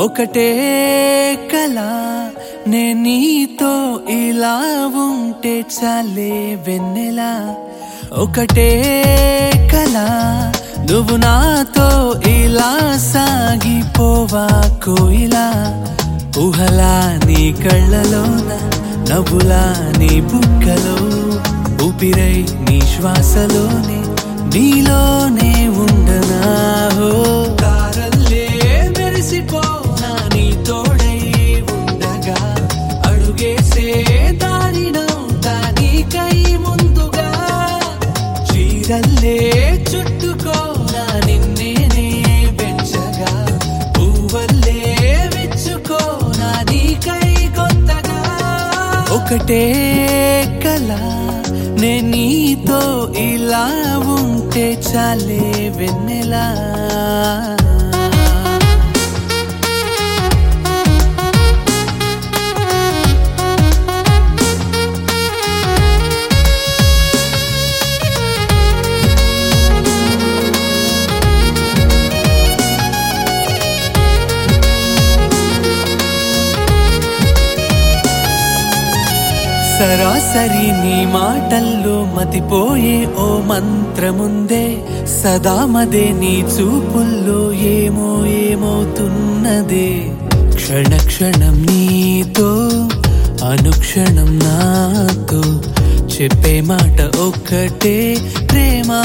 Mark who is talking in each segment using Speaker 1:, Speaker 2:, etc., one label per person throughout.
Speaker 1: ఒకటే కల నే నీతో ఇలా ఉంటే చాలే వెన్నెలా ఒకటే కల నువ్వు నాతో ఇలా సాగిపోవా కోయిలా ఊహలా నీ కళ్ళలోన నవ్వులా నీ బుక్కలో ఊపిరై నీ శ్వాసలోనే నీలోనే ఉండనా హో తారల్లే మెరిసిపోనా నీ తోడై ఉండగా అడుగేసే దారినవుతా నీకై ముందుగా చీరల్లే చుట్టుకోనా నిన్నేనే పెంచగా పువ్వల్లే విచ్చుకోనా నీకై కొత్తగా ఒకటే కల నే నీతో ఇలా ఉంటే చాలే వెన్నెలా సరాసరి నీ మాటల్లో మతిపోయే ఓ మంత్రముందే సదా మదే నీ చూపుల్లో ఏమో ఏమవుతున్నదే క్షణ క్షణం నీతో అనుక్షణం నాతో చెప్పే మాట ఒక్కటే ప్రేమా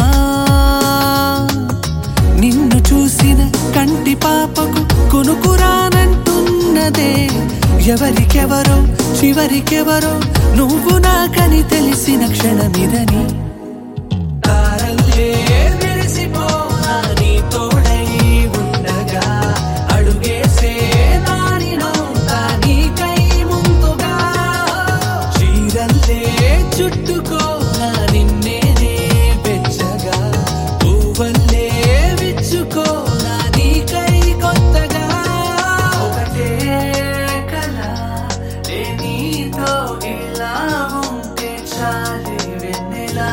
Speaker 1: నిన్ను చూసిన కంటి పాపకు కొనుకురానంటున్నదే ఎవరికెవరో చివరికెవరో నువ్వు నాకని తెలిసిన క్షణమిదని తారల్లే మెరిసిపోనా నీ తోడై ఉండగా అడుగేసే దారినవుతా నీకై ముందుగా చీరల్లే చుట్టుకోనా నిన్నేనే పెంచగా పువ్వల్లే విచ్చుకోనా నీకై కొత్తగా ఒకటే కల నే నీతో ఇలా ఉంటే చాలే వెన్నెలా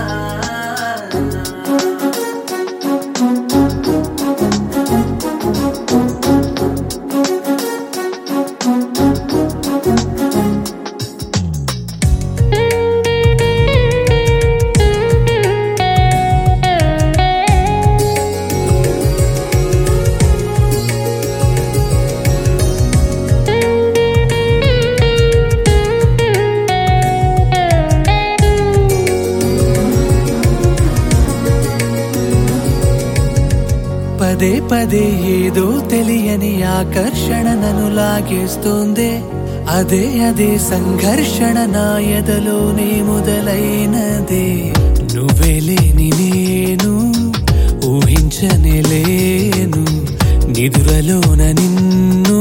Speaker 1: పదే పదే ఏదో తెలియని ఆకర్షణ నన్ను లాగేస్తోందే అదే అదే సంఘర్షణ నా ఎదలోనే మొదలైనదే నువ్వే లేని నేను ఊహించనే లేను నిదురలోన నిన్ను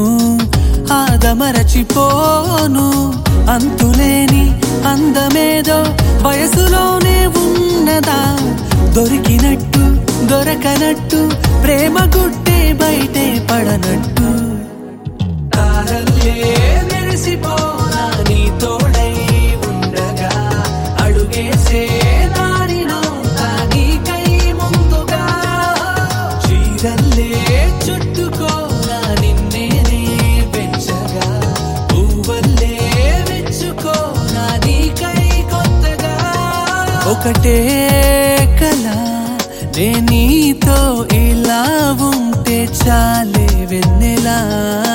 Speaker 1: ఆదమరచిపోను అంతులేని అందమేదో వయసులోనే ఉన్నదా దొరికినట్టు దొరకనట్టు ప్రేమ గుట్టే బయటే పడనట్టు తారల్లే మెరిసిపోనా నీ తోడై ఉండగా అడుగేసే దారినవుతా నీకై ముందుగా చీరల్లే చుట్టుకోనా నిన్నేనే పెంచగా పువ్వల్లే విచ్చుకోనా నీకై కొత్తగా ఒకటే కల నే నీతో ఇలా ఉంటే చాలే వెన్నెలా